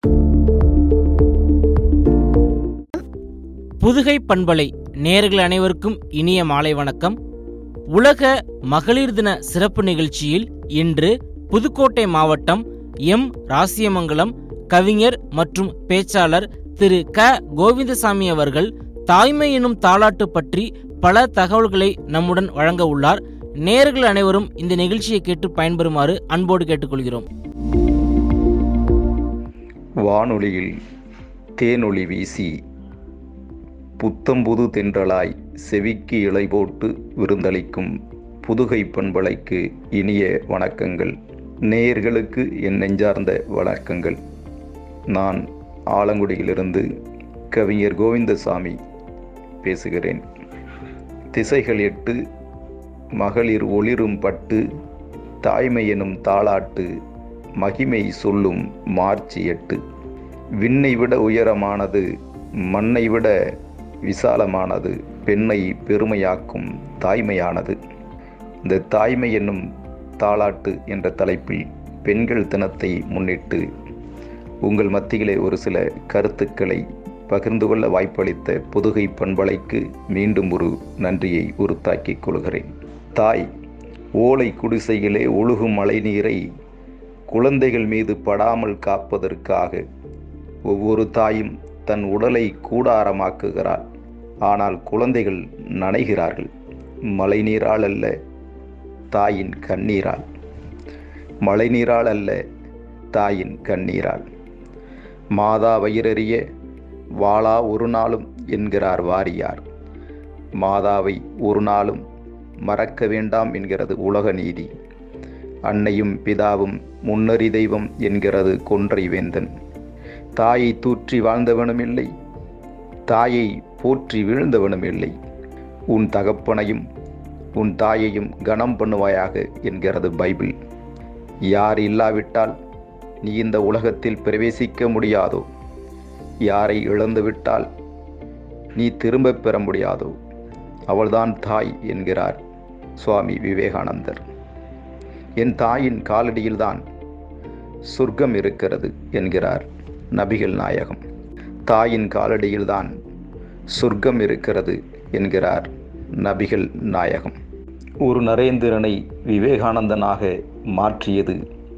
புதுகை பண்பலை நேயர்கள் அனைவருக்கும் இனிய மாலை வணக்கம் உலக மகளிர் தின சிறப்பு நிகழ்ச்சியில் இன்று புதுக்கோட்டை மாவட்டம் எம் ராசியமங்கலம் கவிஞர் மற்றும் பேச்சாளர் திரு க கோவிந்தசாமி அவர்கள் தாய்மை எனும் தாலாட்டு பற்றி பல தகவல்களை நம்முடன் வழங்க உள்ளார் நேயர்கள் அனைவரும் இந்த நிகழ்ச்சியை கேட்டு பயன்பெறுமாறு அன்போடு கேட்டுக்கொள்கிறோம் வானொலியில் தேனொளி வீசி புத்தம்புது தென்றலாய் செவிக்கு இலை போட்டு விருந்தளிக்கும் புதுகை பண்பலைக்கு இனிய வணக்கங்கள் நேயர்களுக்கு என் நெஞ்சார்ந்த வணக்கங்கள் நான் ஆலங்குடியிலிருந்து கவிஞர் கோவிந்தசாமி பேசுகிறேன் திசைகள் எட்டு மகளிர் ஒளிரும் பட்டு தாய்மை எனும் தாளாட்டு மகிமை சொல்லும் மார்ச் எட்டு விண்ணை விட உயரமானது மண்ணை விட விசாலமானது பெண்ணை பெருமையாக்கும் தாய்மையானது இந்த தாய்மை என்னும் தாளாட்டு என்ற தலைப்பில் பெண்கள் தினத்தை முன்னிட்டு உங்கள் மத்தியிலே ஒரு சில கருத்துக்களை பகிர்ந்து கொள்ள வாய்ப்பளித்த புதுகை பண்பலைக்கு மீண்டும் ஒரு நன்றியை உறுத்தாக்கிக் கொள்கிறேன் தாய் ஓலை குடிசையிலே ஒழுகும் மழைநீரை குழந்தைகள் மீது படாமல் காப்பதற்காக ஒவ்வொரு தாயும் தன் உடலை கூடாரமாக்குகிறாள் ஆனால் குழந்தைகள் நனைகிறார்கள் மழைநீரால் அல்ல தாயின் கண்ணீரால் மழைநீரால் அல்ல தாயின் கண்ணீரால் மாதா வயிறறிய வாளா ஒரு நாளும் என்கிறார் வாரியார் மாதாவை ஒரு நாளும் மறக்க வேண்டாம் என்கிறது உலக நீதி அன்னையும் பிதாவும் முன்னறி தெய்வம் என்கிறது கொன்றை வேந்தன் தாயை தூற்றி வாழ்ந்தவனும் இல்லை தாயை போற்றி வீழ்ந்தவனும் இல்லை உன் தகப்பனையும் உன் தாயையும் கனம் பண்ணுவாயாக என்கிறது பைபிள் யார் இல்லாவிட்டால் நீ இந்த உலகத்தில் பிரவேசிக்க முடியாதோ யாரை இழந்துவிட்டால் நீ திரும்பப் பெற முடியாதோ அவள்தான் தாய் என்கிறார் சுவாமி விவேகானந்தர் என் தாயின் காலடியில்தான் சொர்க்கம் இருக்கிறது என்கிறார் நபிகள் நாயகம் தாயின் காலடியில்தான் சொர்க்கம் இருக்கிறது என்கிறார் நபிகள் நாயகம் ஒரு நரேந்திரனை விவேகானந்தனாக மாற்றியது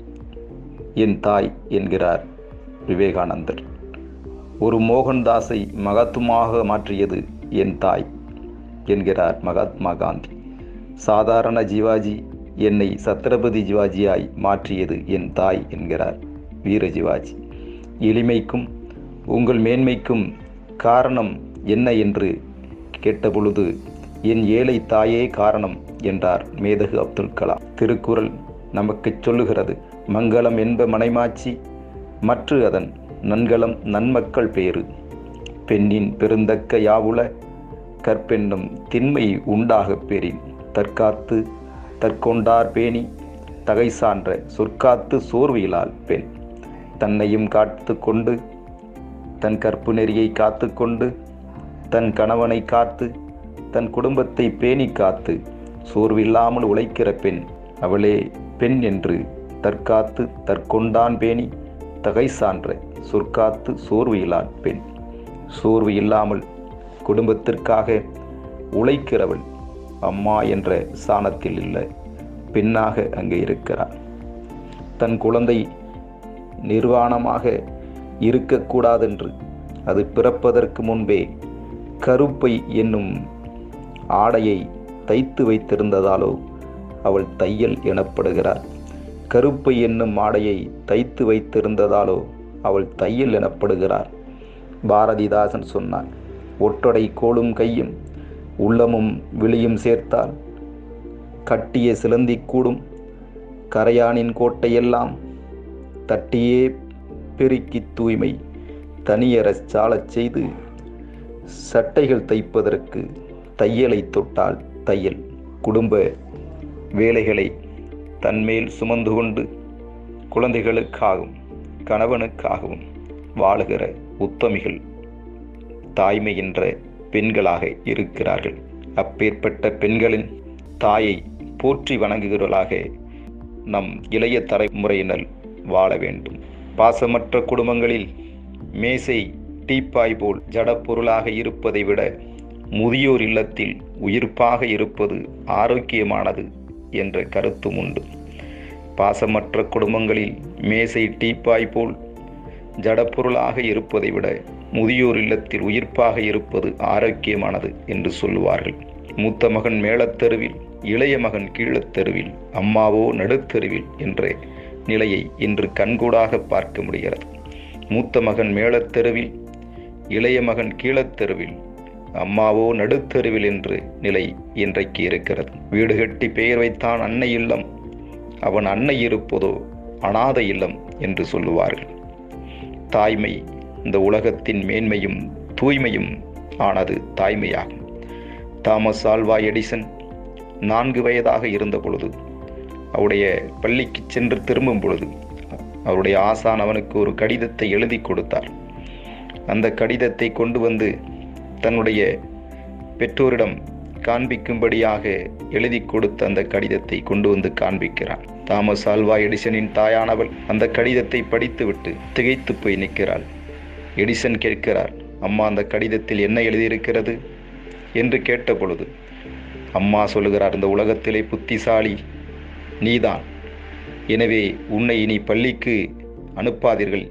என் தாய் என்கிறார் விவேகானந்தர் ஒரு மோகன்தாஸை மகத்துவமாக மாற்றியது என் தாய் என்கிறார் மகாத்மா காந்தி சாதாரண ஜீவாஜி என்னை சத்ரபதி ஜிவாஜியாய் மாற்றியது என் தாய் என்கிறார் வீர ஜிவாஜி எளிமைக்கும் உங்கள் மேன்மைக்கும் காரணம் என்ன என்று கேட்டபொழுது என் ஏழை தாயே காரணம் என்றார் மேதகு அப்துல் கலாம் திருக்குறள் நமக்கு சொல்லுகிறது மங்களம் என்ப மனைமாச்சி மற்ற அதன் நன்கலம் நன்மக்கள் பேறு பெண்ணின் பெருந்தக்க யாவுல கற்பெண்ணும் திண்மை உண்டாகப் பெறின் தற்காத்து தற்கொண்டார் பேணி தகை சான்ற சொற்காத்து சோர்வியலால் பெண் தன்னையும் காத்து கொண்டு தன் கற்பு நெறியை காத்து கொண்டு தன் கணவனை காத்து தன் குடும்பத்தை பேணி காத்து சோர்வில்லாமல் உழைக்கிற பெண் அவளே பெண் என்று தற்காத்து தற்கொண்டான் பேணி தகை சான்ற சொற்காத்து சோர்வியலான் பெண் சோர்வு இல்லாமல் குடும்பத்திற்காக உழைக்கிறவள் அம்மா என்ற சாணத்தில் இல்லை பெண்ணாக அங்கே இருக்கிறார் தன் குழந்தை நிர்வாணமாக இருக்கக்கூடாதென்று அது பிறப்பதற்கு முன்பே கருப்பை என்னும் ஆடையை தைத்து வைத்திருந்ததாலோ அவள் தையல் எனப்படுகிறார் கருப்பை என்னும் ஆடையை தைத்து வைத்திருந்ததாலோ அவள் தையல் எனப்படுகிறார் பாரதிதாசன் சொன்னான் ஒற்றடை கோளும் கையும் உள்ளமும் விழியும் சேர்த்தால் கட்டிய சிலந்தி கூடும் கரையானின் கோட்டையெல்லாம் தட்டியே பெருக்கி தூய்மை தனியரச் சாலச் செய்து சட்டைகள் தைப்பதற்கு தையலை தொட்டால் தையல் குடும்ப வேலைகளை தன்மேல் சுமந்து கொண்டு குழந்தைகளுக்காகவும் கணவனுக்காகவும் வாழுகிற உத்தமிகள் தாய்மை என்ற பெண்களாக இருக்கிறார்கள் அப்பேற்பட்ட பெண்களின் தாயை போற்றி வணங்குகிறவர்களாக நம் இளைய தலைமுறையினர் வாழ வேண்டும் பாசமற்ற குடும்பங்களில் மேசை டீப்பாய் போல் ஜடப்பொருளாக இருப்பதை விட முதியோர் இல்லத்தில் உயிர்ப்பாக இருப்பது ஆரோக்கியமானது என்ற கருத்தும் உண்டு பாசமற்ற குடும்பங்களில் மேசை டீப்பாய் போல் ஜடப்பொருளாக இருப்பதை விட முதியோர் இல்லத்தில் உயிர்ப்பாக இருப்பது ஆரோக்கியமானது என்று சொல்லுவார்கள் மூத்த மகன் மேலத்தெருவில் இளைய மகன் கீழத்தெருவில் அம்மாவோ நடுத்தெருவில் என்ற நிலையை இன்று கண்கூடாக பார்க்க முடிகிறது மூத்த மகன் மேலத்தெருவில் இளைய மகன் கீழத்தெருவில் அம்மாவோ நடுத்தெருவில் என்று நிலை இன்றைக்கு இருக்கிறது வீடு கட்டி பெயர் வைத்தான் அன்னை இல்லம் அவன் அன்னை இருப்பதோ அனாத இல்லம் என்று சொல்லுவார்கள் தாய்மை இந்த உலகத்தின் மேன்மையும் தூய்மையும் ஆனது தாய்மையாகும் தாமஸ் ஆல்வா எடிசன் நான்கு வயதாக இருந்த பொழுது அவருடைய பள்ளிக்கு சென்று திரும்பும் பொழுது அவருடைய ஆசான் அவனுக்கு ஒரு கடிதத்தை எழுதி கொடுத்தார் அந்த கடிதத்தை கொண்டு வந்து தன்னுடைய பெற்றோரிடம் காண்பிக்கும்படியாக எழுதி கொடுத்த அந்த கடிதத்தை கொண்டு வந்து காண்பிக்கிறான் தாமஸ் ஆல்வா எடிசனின் தாயானவள் அந்த கடிதத்தை படித்துவிட்டு திகைத்து போய் நிற்கிறாள் எடிசன் கேட்கிறார் அம்மா அந்த கடிதத்தில் என்ன எழுதியிருக்கிறது என்று கேட்ட பொழுது அம்மா சொல்லுகிறார் இந்த உலகத்திலே புத்திசாலி நீதான் எனவே உன்னை இனி பள்ளிக்கு அனுப்பாதீர்கள்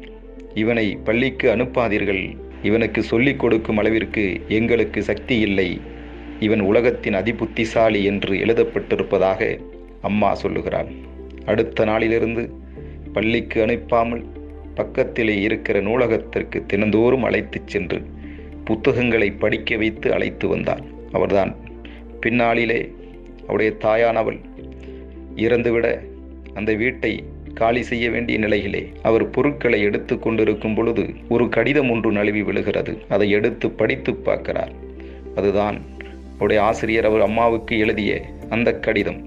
இவனை பள்ளிக்கு அனுப்பாதீர்கள் இவனுக்கு சொல்லிக் கொடுக்கும் அளவிற்கு எங்களுக்கு சக்தி இல்லை இவன் உலகத்தின் அதிபுத்திசாலி என்று எழுதப்பட்டிருப்பதாக அம்மா சொல்லுகிறாள் அடுத்த நாளிலிருந்து பள்ளிக்கு அனுப்பாமல் பக்கத்திலே இருக்கிற நூலகத்திற்கு தினந்தோறும் அழைத்துச் சென்று புத்தகங்களை படிக்க வைத்து அழைத்து வந்தார் அவர்தான் பின்னாளிலே அவருடைய தாயானவள் இறந்துவிட அந்த வீட்டை காலி செய்ய வேண்டிய நிலையிலே அவர் பொருட்களை எடுத்து கொண்டிருக்கும் பொழுது ஒரு கடிதம் ஒன்று நழுவி விழுகிறது அதை எடுத்து படித்து பார்க்கிறார் அதுதான் அவருடைய ஆசிரியர் அவர் அம்மாவுக்கு எழுதிய அந்த கடிதம்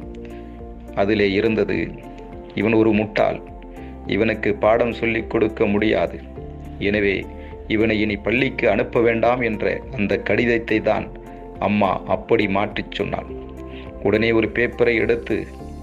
அதிலே இருந்தது இவன் ஒரு முட்டாள் இவனுக்கு பாடம் சொல்லிக் கொடுக்க முடியாது எனவே இவனை இனி பள்ளிக்கு அனுப்ப வேண்டாம் என்ற அந்த கடிதத்தை தான் அம்மா அப்படி மாற்றிச் சொன்னாள் உடனே ஒரு பேப்பரை எடுத்து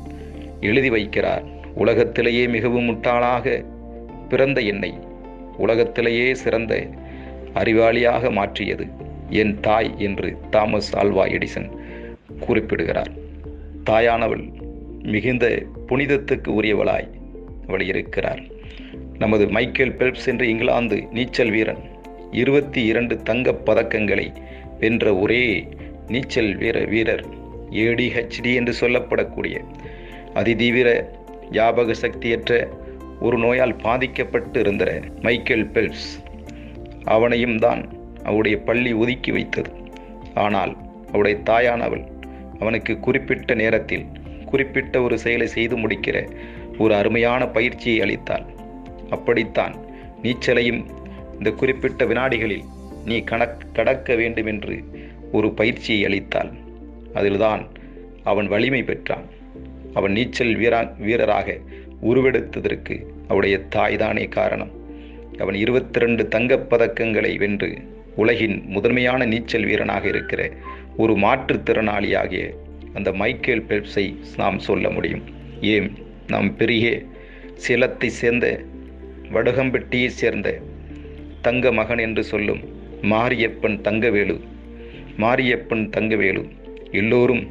எழுதி வைக்கிறார் உலகத்திலேயே மிகவும் முட்டாளாக பிறந்த என்னை உலகத்திலேயே சிறந்த அறிவாளியாக மாற்றியது என் தாய் என்று தாமஸ் ஆல்வா எடிசன் குறிப்பிடுகிறார் தாயானவள் மிகுந்த புனிதத்துக்கு உரியவளாய் அவள் இருக்கிறார் நமது மைக்கேல் பெல்ப்ஸ் என்ற இங்கிலாந்து நீச்சல் வீரன் இருபத்தி இரண்டு தங்கப் பதக்கங்களை வென்ற ஒரே நீச்சல் வீர வீரர் ஏடிஹெச்டி என்று சொல்லப்படக்கூடிய அதிதீவிர ஞாபக சக்தியற்ற ஒரு நோயால் பாதிக்கப்பட்டு இருந்த மைக்கேல் பெல்ப்ஸ் அவனையும் தான் அவருடைய பள்ளி ஒதுக்கி வைத்தது ஆனால் அவருடைய தாயானவள் அவனுக்கு குறிப்பிட்ட நேரத்தில் குறிப்பிட்ட ஒரு செயலை செய்து முடிக்கிற ஒரு அருமையான பயிற்சியை அளித்தாள் அப்படித்தான் நீச்சலையும் இந்த குறிப்பிட்ட வினாடிகளில் நீ கணக் கடக்க வேண்டும் என்று ஒரு பயிற்சியை அளித்தாள் அதில்தான் அவன் வலிமை பெற்றான் அவன் நீச்சல் வீரா வீரராக உருவெடுத்ததற்கு அவருடைய தாய்தானே காரணம் அவன் இருபத்தி ரெண்டு தங்கப் பதக்கங்களை வென்று உலகின் முதன்மையான நீச்சல் வீரனாக இருக்கிற ஒரு மாற்றுத்திறனாளியாகிய அந்த மைக்கேல் பெல்ப்ஸை நாம் சொல்ல முடியும் ஏன் நாம் பெரிய சேலத்தை சேர்ந்த வடுகம்பட்டியை சேர்ந்த தங்க மகன் என்று சொல்லும் மாரியப்பன் தங்கவேலு மாரியப்பன் தங்கவேலு எல்லோரும்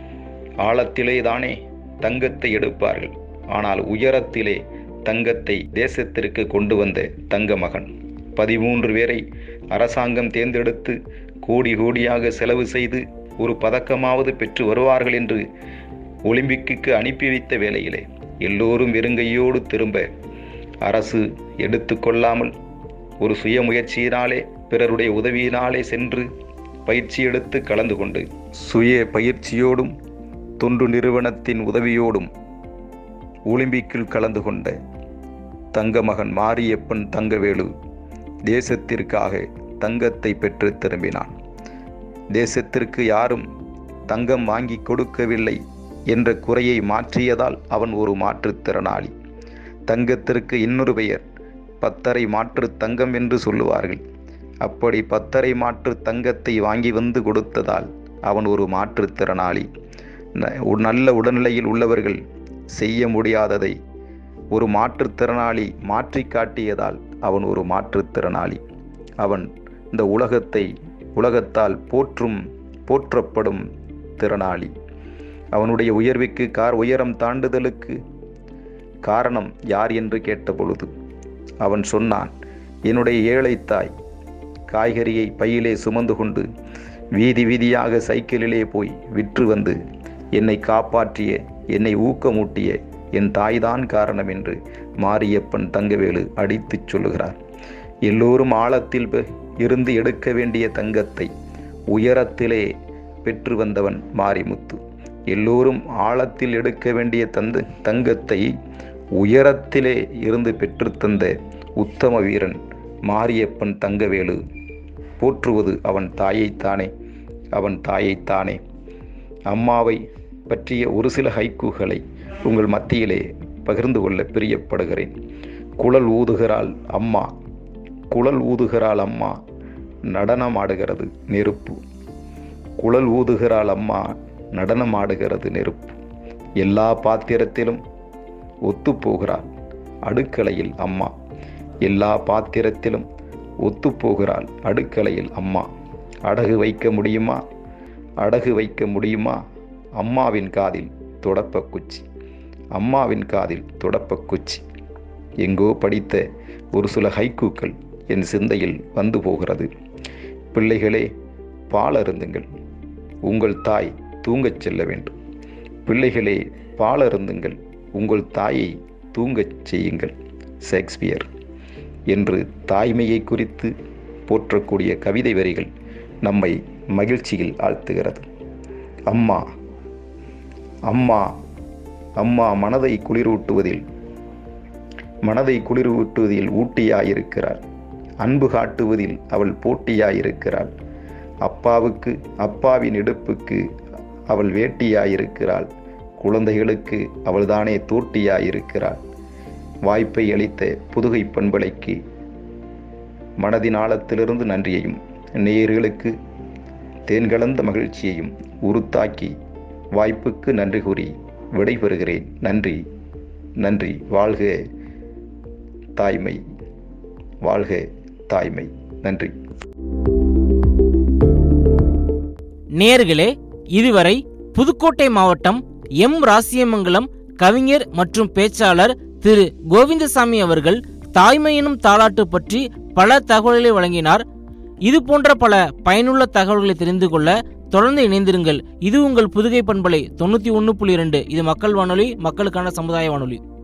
ஆழத்திலே தானே தங்கத்தை எடுப்பார்கள் ஆனால் உயரத்திலே தங்கத்தை தேசத்திற்கு கொண்டு வந்த தங்க மகன் பதிமூன்று பேரை அரசாங்கம் தேர்ந்தெடுத்து கோடி கோடியாக செலவு செய்து ஒரு பதக்கமாவது பெற்று வருவார்கள் என்று ஒலிம்பிக்கு அனுப்பி வைத்த வேளையிலே எல்லோரும் வெறுங்கையோடு திரும்ப அரசு எடுத்து கொள்ளாமல் ஒரு சுய முயற்சியினாலே பிறருடைய உதவியினாலே சென்று பயிற்சி எடுத்து கலந்து கொண்டு சுய பயிற்சியோடும் தொண்டு நிறுவனத்தின் உதவியோடும் ஒலிம்பிக்கில் கலந்து கொண்ட தங்க மகன் மாரியப்பன் தங்கவேலு தேசத்திற்காக தங்கத்தை பெற்று திரும்பினான் தேசத்திற்கு யாரும் தங்கம் வாங்கி கொடுக்கவில்லை என்ற குறையை மாற்றியதால் அவன் ஒரு மாற்றுத்திறனாளி தங்கத்திற்கு இன்னொரு பெயர் பத்தரை மாற்று தங்கம் என்று சொல்லுவார்கள் அப்படி பத்தரை மாற்று தங்கத்தை வாங்கி வந்து கொடுத்ததால் அவன் ஒரு மாற்றுத்திறனாளி ந- ஒரு நல்ல உடல்நிலையில் உள்ளவர்கள் செய்ய முடியாததை ஒரு மாற்றுத்திறனாளி மாற்றி காட்டியதால் அவன் ஒரு மாற்றுத்திறனாளி அவன் இந்த உலகத்தை உலகத்தால் போற்றும் போற்றப்படும் திறனாளி அவனுடைய உயர்வுக்கு கார் உயரம் தாண்டுதலுக்கு காரணம் யார் என்று கேட்டபொழுது அவன் சொன்னான் என்னுடைய ஏழை தாய் காய்கறியை பையிலே சுமந்து கொண்டு வீதி வீதியாக சைக்கிளிலே போய் விற்று வந்து என்னை காப்பாற்றிய என்னை ஊக்கமூட்டிய என் தாய்தான் காரணம் என்று மாரியப்பன் தங்கவேலு அடித்துச் சொல்லுகிறார் எல்லோரும் ஆழத்தில் பெ- இருந்து எடுக்க வேண்டிய தங்கத்தை உயரத்திலே பெற்று வந்தவன் மாரிமுத்து எல்லோரும் ஆழத்தில் எடுக்க வேண்டிய தந்த தங்கத்தை உயரத்திலே இருந்து பெற்றுத்தந்த உத்தம வீரன் மாரியப்பன் தங்கவேலு போற்றுவது அவன் தாயைத்தானே அவன் தாயைத்தானே அம்மாவை பற்றிய ஒரு சில ஹைக்கூகளை உங்கள் மத்தியிலே பகிர்ந்து கொள்ள பிரியப்படுகிறேன் குழல் ஊதுகிறாள் அம்மா குழல் ஊதுகிறாள் அம்மா நடனம் ஆடுகிறது நெருப்பு குழல் ஊதுகிறாள் அம்மா நடனம் ஆடுகிறது நெருப்பு எல்லா பாத்திரத்திலும் ஒத்துப்போகிறாள் அடுக்கலையில் அம்மா எல்லா பாத்திரத்திலும் ஒத்துப்போகிறாள் அடுக்கலையில் அம்மா அடகு வைக்க முடியுமா அடகு வைக்க முடியுமா அம்மாவின் காதில் தொடப்ப குச்சி அம்மாவின் காதில் தொடப்ப குச்சி எங்கோ படித்த ஒரு சில ஹைக்கூக்கள் என் சிந்தையில் வந்து போகிறது பிள்ளைகளே பாலருந்துங்கள் உங்கள் தாய் தூங்கச் செல்ல வேண்டும் பிள்ளைகளே பாலருந்துங்கள் உங்கள் தாயை தூங்கச் செய்யுங்கள் ஷேக்ஸ்பியர் என்று தாய்மையை குறித்து போற்றக்கூடிய கவிதை வரிகள் நம்மை மகிழ்ச்சியில் ஆழ்த்துகிறது அம்மா அம்மா அம்மா மனதை குளிரூட்டுவதில் மனதை குளிரூட்டுவதில் ஊட்டியாயிருக்கிறாள் அன்பு காட்டுவதில் அவள் போட்டியாயிருக்கிறாள் அப்பாவுக்கு அப்பாவின் இடுப்புக்கு அவள் வேட்டியாயிருக்கிறாள் குழந்தைகளுக்கு அவள்தானே தூட்டியாயிருக்கிறாள் வாய்ப்பை அளித்த புதுகை பண்பலைக்கு மனதின் ஆழத்திலிருந்து நன்றியையும் நேயர்களுக்கு தேன்கலந்த மகிழ்ச்சியையும் உருத்தாக்கி வாய்ப்புக்கு நன்றி கூறி விடைபெறுகிறேன் நன்றி நன்றி வாழ்க தாய்மை வாழ்க தாய்மை நன்றி நேர்களே இதுவரை புதுக்கோட்டை மாவட்டம் எம் ராசியமங்கலம் கவிஞர் மற்றும் பேச்சாளர் திரு கோவிந்தசாமி அவர்கள் தாய்மை எனும் தாலாட்டு பற்றி பல தகவல்களை வழங்கினார் இது போன்ற பல பயனுள்ள தகவல்களை தெரிந்து கொள்ள தொடர்ந்து இணைந்திருங்கள் இது உங்கள் புதுகை பண்பலை தொண்ணூற்றி ஒன்று புள்ளி இரண்டு இது மக்கள் வானொலி மக்களுக்கான சமுதாய வானொலி